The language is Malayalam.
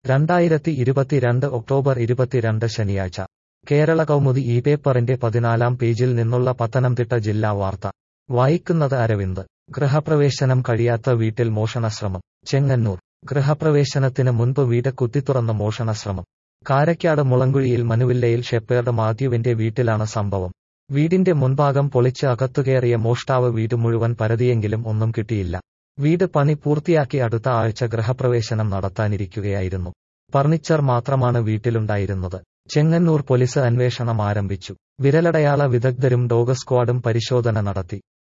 രണ്ടായിരത്തി ഇരുപത്തിരണ്ട് ഒക്ടോബർ ഇരുപത്തിരണ്ട് ശനിയാഴ്ച കേരള കൗമുദി ഈ പേപ്പറിന്റെ പതിനാലാം പേജിൽ നിന്നുള്ള പത്തനംതിട്ട ജില്ലാ വാർത്ത വായിക്കുന്നത് അരവിന്ദ് ഗൃഹപ്രവേശനം കഴിയാത്ത വീട്ടിൽ മോഷണശ്രമം ചെങ്ങന്നൂർ ഗൃഹപ്രവേശനത്തിന് മുൻപ് വീട് കുത്തിത്തുറന്ന് മോഷണശ്രമം കാരക്കാട് മുളങ്കുഴിയിൽ മനുവില്ലയിൽ ഷെപ്പേർഡ് മാത്യുവിന്റെ വീട്ടിലാണ് സംഭവം വീടിന്റെ മുൻഭാഗം പൊളിച്ച് അകത്തുകയറിയ മോഷ്ടാവ് വീട് മുഴുവൻ പരതിയെങ്കിലും ഒന്നും കിട്ടിയില്ല വീട് പണി പൂർത്തിയാക്കി അടുത്ത ആഴ്ച ഗൃഹപ്രവേശനം നടത്താനിരിക്കുകയായിരുന്നു ഫർണിച്ചർ മാത്രമാണ് വീട്ടിലുണ്ടായിരുന്നത് ചെങ്ങന്നൂർ പോലീസ് അന്വേഷണം ആരംഭിച്ചു വിരലടയാള വിദഗ്ധരും ഡോഗ് സ്ക്വാഡും പരിശോധന നടത്തി